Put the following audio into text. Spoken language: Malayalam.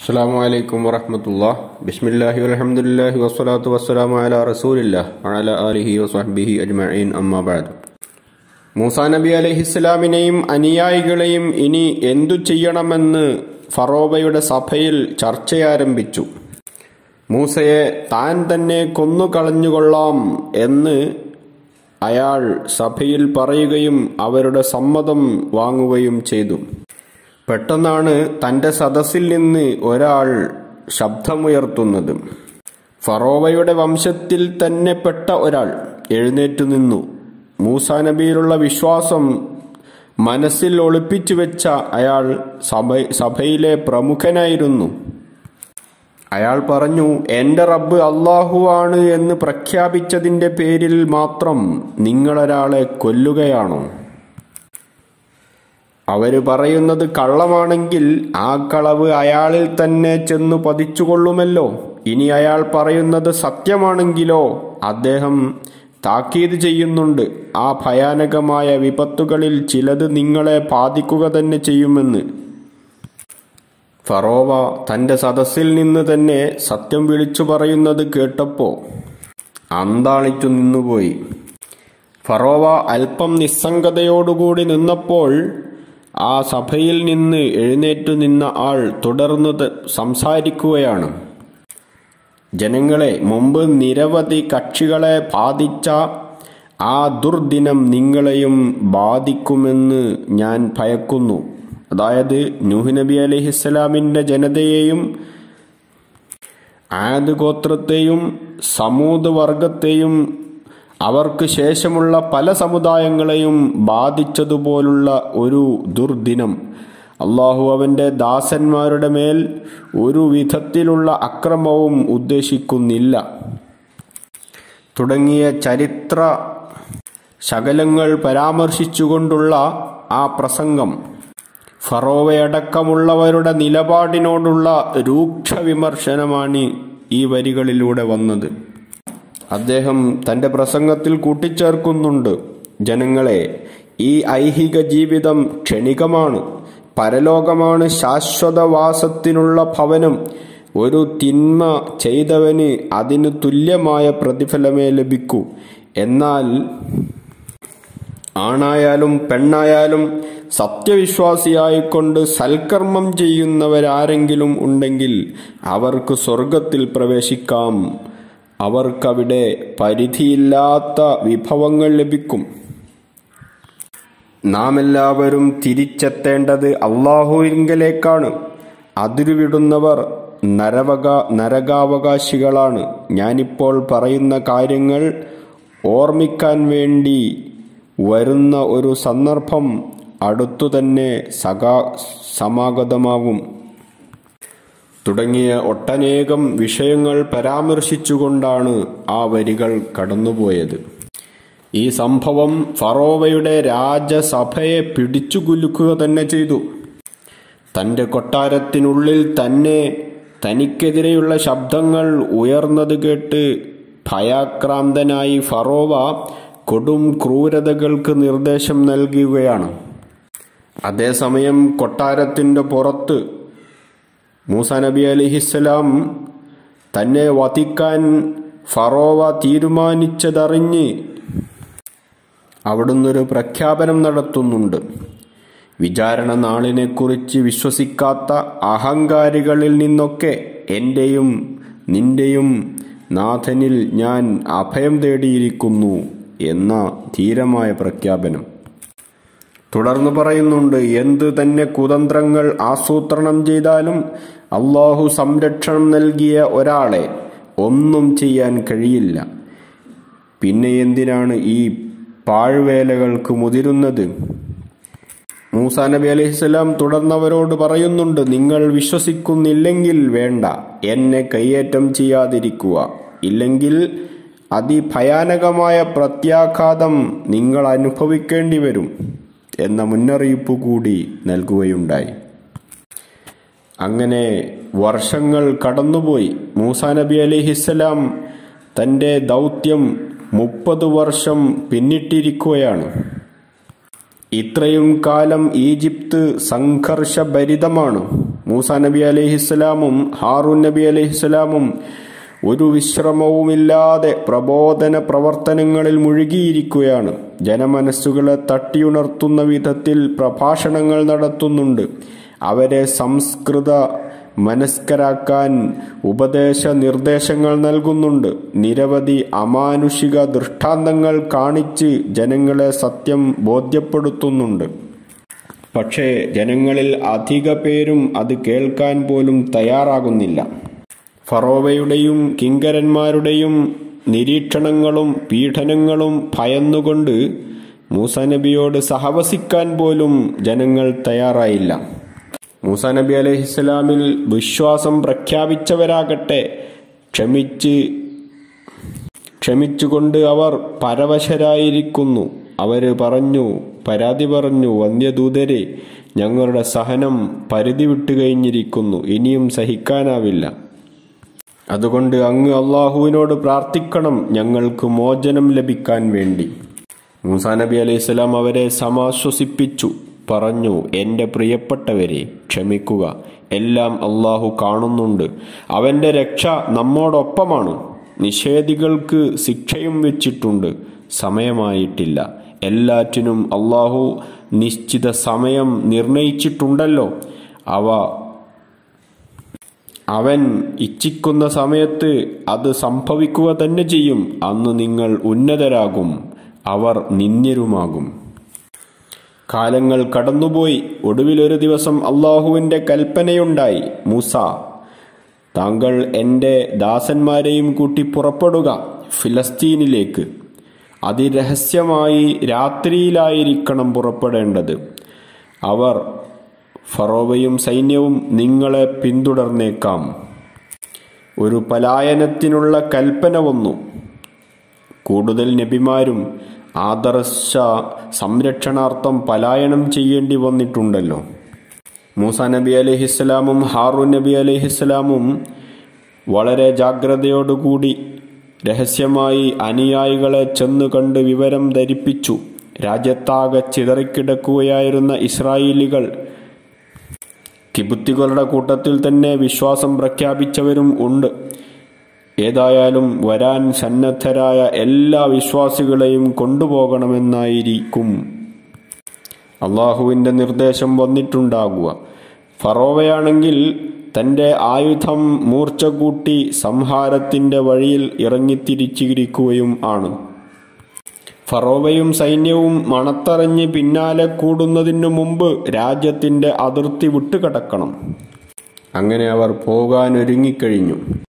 അസ്സാം വലൈക്കും വറഹമത്തുള്ള ബിസ്മില്ലാഹി അലഹമുല്ലാഹി വസ്സലാത്തു വസ്സലാമു അല റസൂലില്ല അല അലിഹി വസ്ഹബിഹി അജ്മഈൻ അമ്മാബാദ് മൂസാ നബി അലഹിസ്ലാമിനെയും അനുയായികളെയും ഇനി എന്തു ചെയ്യണമെന്ന് ഫറോബയുടെ സഭയിൽ ചർച്ചയാരംഭിച്ചു മൂസയെ താൻ തന്നെ കൊന്നുകളഞ്ഞുകൊള്ളാം എന്ന് അയാൾ സഭയിൽ പറയുകയും അവരുടെ സമ്മതം വാങ്ങുകയും ചെയ്തു പെട്ടെന്നാണ് തന്റെ സദസ്സിൽ നിന്ന് ഒരാൾ ശബ്ദമുയർത്തുന്നത് ഫറോവയുടെ വംശത്തിൽ തന്നെ പെട്ട ഒരാൾ എഴുന്നേറ്റു നിന്നു മൂസാ നബിയിലുള്ള വിശ്വാസം മനസ്സിൽ ഒളിപ്പിച്ചു വെച്ച അയാൾ സഭ സഭയിലെ പ്രമുഖനായിരുന്നു അയാൾ പറഞ്ഞു എന്റെ റബ്ബ് അള്ളാഹുവാണ് എന്ന് പ്രഖ്യാപിച്ചതിന്റെ പേരിൽ മാത്രം നിങ്ങളൊരാളെ കൊല്ലുകയാണോ അവര് പറയുന്നത് കള്ളമാണെങ്കിൽ ആ കളവ് അയാളിൽ തന്നെ ചെന്നു പതിച്ചുകൊള്ളുമല്ലോ ഇനി അയാൾ പറയുന്നത് സത്യമാണെങ്കിലോ അദ്ദേഹം താക്കീത് ചെയ്യുന്നുണ്ട് ആ ഭയാനകമായ വിപത്തുകളിൽ ചിലത് നിങ്ങളെ ബാധിക്കുക തന്നെ ചെയ്യുമെന്ന് ഫറോവ തന്റെ സദസ്സിൽ നിന്ന് തന്നെ സത്യം വിളിച്ചു പറയുന്നത് കേട്ടപ്പോ അന്താളിച്ചു നിന്നുപോയി ഫറോവ അല്പം നിസ്സംഗതയോടുകൂടി നിന്നപ്പോൾ ആ സഭയിൽ നിന്ന് എഴുന്നേറ്റു നിന്ന ആൾ തുടർന്ന് സംസാരിക്കുകയാണ് ജനങ്ങളെ മുമ്പ് നിരവധി കക്ഷികളെ ബാധിച്ച ആ ദുർദിനം നിങ്ങളെയും ബാധിക്കുമെന്ന് ഞാൻ ഭയക്കുന്നു അതായത് നൂഹ് നബി അലഹിസ്സലാമിന്റെ ജനതയെയും ആദ് ഗോത്രത്തെയും സമൂത് വർഗത്തെയും അവർക്ക് ശേഷമുള്ള പല സമുദായങ്ങളെയും ബാധിച്ചതുപോലുള്ള ഒരു ദുർദിനം അള്ളാഹു അവന്റെ ദാസന്മാരുടെ മേൽ ഒരു വിധത്തിലുള്ള അക്രമവും ഉദ്ദേശിക്കുന്നില്ല തുടങ്ങിയ ചരിത്ര ശകലങ്ങൾ പരാമർശിച്ചുകൊണ്ടുള്ള ആ പ്രസംഗം ഫറോവയടക്കമുള്ളവരുടെ നിലപാടിനോടുള്ള രൂക്ഷ വിമർശനമാണ് ഈ വരികളിലൂടെ വന്നത് അദ്ദേഹം തന്റെ പ്രസംഗത്തിൽ കൂട്ടിച്ചേർക്കുന്നുണ്ട് ജനങ്ങളെ ഈ ഐഹിക ജീവിതം ക്ഷണികമാണ് പരലോകമാണ് ശാശ്വതവാസത്തിനുള്ള ഭവനം ഒരു തിന്മ ചെയ്തവന് അതിന് തുല്യമായ പ്രതിഫലമേ ലഭിക്കൂ എന്നാൽ ആണായാലും പെണ്ണായാലും സത്യവിശ്വാസിയായിക്കൊണ്ട് സൽക്കർമ്മം ചെയ്യുന്നവരാരെങ്കിലും ഉണ്ടെങ്കിൽ അവർക്ക് സ്വർഗത്തിൽ പ്രവേശിക്കാം അവർക്കവിടെ പരിധിയില്ലാത്ത വിഭവങ്ങൾ ലഭിക്കും നാം എല്ലാവരും തിരിച്ചെത്തേണ്ടത് അള്ളാഹുവിങ്കലേക്കാണ് അതിരുവിടുന്നവർ നരവക നരകാവകാശികളാണ് ഞാനിപ്പോൾ പറയുന്ന കാര്യങ്ങൾ ഓർമ്മിക്കാൻ വേണ്ടി വരുന്ന ഒരു സന്ദർഭം അടുത്തു തന്നെ സകാ സമാഗതമാവും തുടങ്ങിയ ഒട്ടനേകം വിഷയങ്ങൾ പരാമർശിച്ചുകൊണ്ടാണ് ആ വരികൾ കടന്നുപോയത് ഈ സംഭവം ഫറോവയുടെ രാജസഭയെ പിടിച്ചുകുലുക്കുക തന്നെ ചെയ്തു തന്റെ കൊട്ടാരത്തിനുള്ളിൽ തന്നെ തനിക്കെതിരെയുള്ള ശബ്ദങ്ങൾ ഉയർന്നത് കേട്ട് ഭയാക്രാന്തനായി ഫറോവ കൊടും ക്രൂരതകൾക്ക് നിർദ്ദേശം നൽകുകയാണ് അതേസമയം കൊട്ടാരത്തിന്റെ പുറത്ത് മൂസ നബി അലിഹിസ്സലാം തന്നെ വധിക്കാൻ ഫറോവ തീരുമാനിച്ചതറിഞ്ഞ് അവിടുന്നൊരു പ്രഖ്യാപനം നടത്തുന്നുണ്ട് വിചാരണ നാളിനെക്കുറിച്ച് വിശ്വസിക്കാത്ത അഹങ്കാരികളിൽ നിന്നൊക്കെ എന്റെയും നിന്റെയും നാഥനിൽ ഞാൻ അഭയം തേടിയിരിക്കുന്നു എന്ന ധീരമായ പ്രഖ്യാപനം തുടർന്ന് പറയുന്നുണ്ട് എന്ത് തന്നെ കുതന്ത്രങ്ങൾ ആസൂത്രണം ചെയ്താലും അള്ളാഹു സംരക്ഷണം നൽകിയ ഒരാളെ ഒന്നും ചെയ്യാൻ കഴിയില്ല പിന്നെ എന്തിനാണ് ഈ പാഴ്വേലകൾക്ക് മുതിരുന്നത് മൂസാ നബി അലഹിസ്സലാം തുടർന്നവരോട് പറയുന്നുണ്ട് നിങ്ങൾ വിശ്വസിക്കുന്നില്ലെങ്കിൽ വേണ്ട എന്നെ കയ്യേറ്റം ചെയ്യാതിരിക്കുക ഇല്ലെങ്കിൽ അതിഭയാനകമായ പ്രത്യാഘാതം നിങ്ങൾ അനുഭവിക്കേണ്ടി വരും എന്ന മുന്നറിയിപ്പ് കൂടി നൽകുകയുണ്ടായി അങ്ങനെ വർഷങ്ങൾ കടന്നുപോയി മൂസാ നബി അലിഹിസ്സലാം തന്റെ ദൗത്യം മുപ്പത് വർഷം പിന്നിട്ടിരിക്കുകയാണ് ഇത്രയും കാലം ഈജിപ്ത് സംഘർഷഭരിതമാണ് മൂസ നബി അലൈഹിസ്സലാമും ഹാറൂൻ നബി അലൈഹിസ്സലാമും ഒരു വിശ്രമവുമില്ലാതെ പ്രബോധന പ്രവർത്തനങ്ങളിൽ മുഴുകിയിരിക്കുകയാണ് ജനമനസ്സുകളെ തട്ടിയുണർത്തുന്ന വിധത്തിൽ പ്രഭാഷണങ്ങൾ നടത്തുന്നുണ്ട് അവരെ സംസ്കൃത മനസ്കരാക്കാൻ ഉപദേശ നിർദ്ദേശങ്ങൾ നൽകുന്നുണ്ട് നിരവധി അമാനുഷിക ദൃഷ്ടാന്തങ്ങൾ കാണിച്ച് ജനങ്ങളെ സത്യം ബോധ്യപ്പെടുത്തുന്നുണ്ട് പക്ഷേ ജനങ്ങളിൽ അധിക പേരും അത് കേൾക്കാൻ പോലും തയ്യാറാകുന്നില്ല ഫറോവയുടെയും കിങ്കരന്മാരുടെയും നിരീക്ഷണങ്ങളും പീഡനങ്ങളും ഭയന്നുകൊണ്ട് മൂസ നബിയോട് സഹവസിക്കാൻ പോലും ജനങ്ങൾ തയ്യാറായില്ല മൂസ നബി അലഹിസ്സലാമിൽ വിശ്വാസം പ്രഖ്യാപിച്ചവരാകട്ടെ ക്ഷമിച്ച് ക്ഷമിച്ചുകൊണ്ട് അവർ പരവശരായിരിക്കുന്നു അവര് പറഞ്ഞു പരാതി പറഞ്ഞു വന്യദൂതരെ ഞങ്ങളുടെ സഹനം പരിധി വിട്ടു കഴിഞ്ഞിരിക്കുന്നു ഇനിയും സഹിക്കാനാവില്ല അതുകൊണ്ട് അങ്ങ് അള്ളാഹുവിനോട് പ്രാർത്ഥിക്കണം ഞങ്ങൾക്ക് മോചനം ലഭിക്കാൻ വേണ്ടി മൂസാ നബി അലൈഹിസ്സലാം അവരെ സമാശ്വസിപ്പിച്ചു പറഞ്ഞു എൻ്റെ പ്രിയപ്പെട്ടവരെ ക്ഷമിക്കുക എല്ലാം അള്ളാഹു കാണുന്നുണ്ട് അവൻ്റെ രക്ഷ നമ്മോടൊപ്പമാണ് നിഷേധികൾക്ക് ശിക്ഷയും വെച്ചിട്ടുണ്ട് സമയമായിട്ടില്ല എല്ലാറ്റിനും അള്ളാഹു നിശ്ചിത സമയം നിർണയിച്ചിട്ടുണ്ടല്ലോ അവ അവൻ ഇച്ഛിക്കുന്ന സമയത്ത് അത് സംഭവിക്കുക തന്നെ ചെയ്യും അന്ന് നിങ്ങൾ ഉന്നതരാകും അവർ നിന്ദ്യരുമാകും കാലങ്ങൾ കടന്നുപോയി ഒടുവിലൊരു ദിവസം അള്ളാഹുവിന്റെ കൽപ്പനയുണ്ടായി മൂസ താങ്കൾ എൻ്റെ ദാസന്മാരെയും കൂട്ടി പുറപ്പെടുക ഫിലസ്തീനിലേക്ക് അതിരഹസ്യമായി രാത്രിയിലായിരിക്കണം പുറപ്പെടേണ്ടത് അവർ ഫറോവയും സൈന്യവും നിങ്ങളെ പിന്തുടർന്നേക്കാം ഒരു പലായനത്തിനുള്ള കൽപ്പന വന്നു കൂടുതൽ നബിമാരും ആദർശ സംരക്ഷണാർത്ഥം പലായനം ചെയ്യേണ്ടി വന്നിട്ടുണ്ടല്ലോ മൂസ നബി അലഹിസ്സലാമും ഹാറൂൻ നബി അലഹിസ്സലാമും വളരെ ജാഗ്രതയോടുകൂടി രഹസ്യമായി അനുയായികളെ ചെന്നു കണ്ട് വിവരം ധരിപ്പിച്ചു രാജ്യത്താകെ ചിതറിക്കിടക്കുകയായിരുന്ന ഇസ്രായേലികൾ കിബുത്തികളുടെ കൂട്ടത്തിൽ തന്നെ വിശ്വാസം പ്രഖ്യാപിച്ചവരും ഉണ്ട് ഏതായാലും വരാൻ സന്നദ്ധരായ എല്ലാ വിശ്വാസികളെയും കൊണ്ടുപോകണമെന്നായിരിക്കും അള്ളാഹുവിന്റെ നിർദ്ദേശം വന്നിട്ടുണ്ടാകുക ഫറോവയാണെങ്കിൽ തന്റെ ആയുധം മൂർച്ച കൂട്ടി സംഹാരത്തിന്റെ വഴിയിൽ ഇറങ്ങിത്തിരിച്ചിരിക്കുകയും ആണ് ഫറോവയും സൈന്യവും മണത്തറിഞ്ഞ് പിന്നാലെ കൂടുന്നതിനു മുമ്പ് രാജ്യത്തിന്റെ അതിർത്തി വിട്ടുകടക്കണം അങ്ങനെ അവർ പോകാനൊരുങ്ങിക്കഴിഞ്ഞു